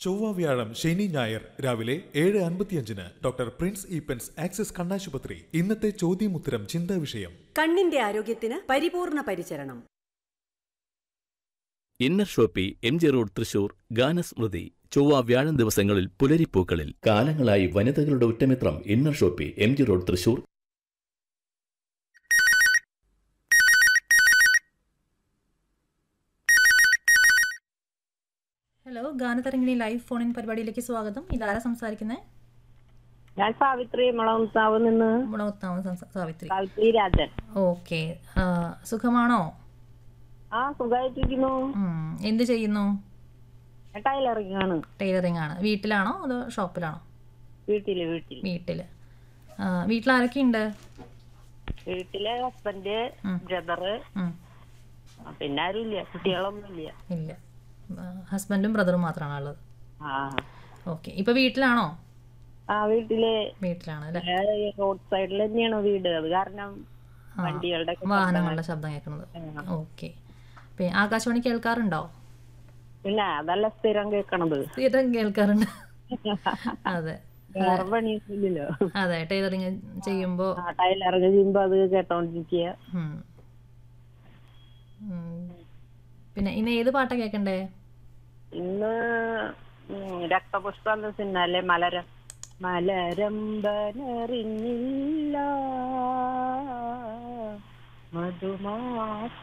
ചൊവ്വ വ്യാഴം ശനി ഞായർ രാവിലെ ഏഴ് അൻപത്തിയഞ്ചിന് ഡോക്ടർ പ്രിൻസ് ഈപ്പൻസ് ആക്സിസ് കണ്ണാശുപത്രി ഇന്നത്തെ ചോദ്യമുത്തരം ചിന്താ വിഷയം കണ്ണിന്റെ ആരോഗ്യത്തിന് പരിപൂർണ പരിചരണം inner shoppy M G road Thrissur ഗാനസ്മൃതി ചൊവ്വ വ്യാഴം ദിവസങ്ങളിൽ പുലരിപ്പൂക്കളിൽ കാലങ്ങളായി വനിതകളുടെ ഉറ്റമിത്രം inner shoppy M G road Thrissur hello ഗാനതരംഗിണി ലൈവ് ഫോൺ ഇൻ പരിപാടിയിലേക്ക് സ്വാഗതം ഇതാരാ സംസാരിക്കുന്നത് ഞാൻ സാവിത്രി മുളകുത്താവ് നിന്ന് മുളകുത്താമ സാവിത്രി സാവിത്രി രാജൻ ഓക്കെ സുഖമാണോ ആ സുഖമായിട്ടിരിക്കുന്നു ഉം, എന്ത് ചെയ്യുന്നു ഞാൻ ടൈലറിംഗ് ആണ് ടൈലറിംഗ് ആണ് വീട്ടിലാണോ അതോ ഷോപ്പിലാണോ വീട്ടില് വീട്ടിൽ വീട്ടിൽ വീട്ടിൽ ആരൊക്കെയുണ്ട് വീട്ടിലെ ഹസ്ബൻഡ് ഉം. ബ്രദറ് ഉം, പിന്നെ ആരും ഇല്ല കുട്ടികളൊന്നും ഇല്ല ഇല്ല ഹസ്ബൻഡും ബ്രദറും മാത്രമാണോ ഉള്ളത് ആ ഓക്കെ ഇപ്പൊ വീട്ടിലാണോ ആ വീട്ടില് വീട്ടിലാണ് അല്ലേ റോഡ് സൈഡിൽ തന്നെയാണ് വീട് അത് കാരണം ആ, വണ്ടികളുടെ ഒക്കെ വാഹനങ്ങളുടെ ശബ്ദം കേൾക്കുന്നത് ഓക്കെ പിന്നെ ആകാശവാണി കേൾക്കാറുണ്ടോ പിന്നെ അതല്ല സ്ഥിരം കേൾക്കണത് സ്ഥിരം കേൾക്കാറുണ്ട് അതെ വേറെ പണിയൊന്നുമില്ലല്ലോ അതെ ടൈലറിങ് ചെയ്യുമ്പോൾ ആ ടൈലറിംഗ് ചെയ്യുമ്പോ അത് കേട്ടോണ്ടിരിക്കുക ഉം. ഉം. പിന്നെ ഇന്ന് ഏത് പാട്ടാ കേക്കണ്ടേ ഇന്ന് ഉം, രക്തപുഷ്പം എന്ന സിനിമയിലെ മലരം മലരമ്പനറിഞ്ഞില്ല മധുമാസ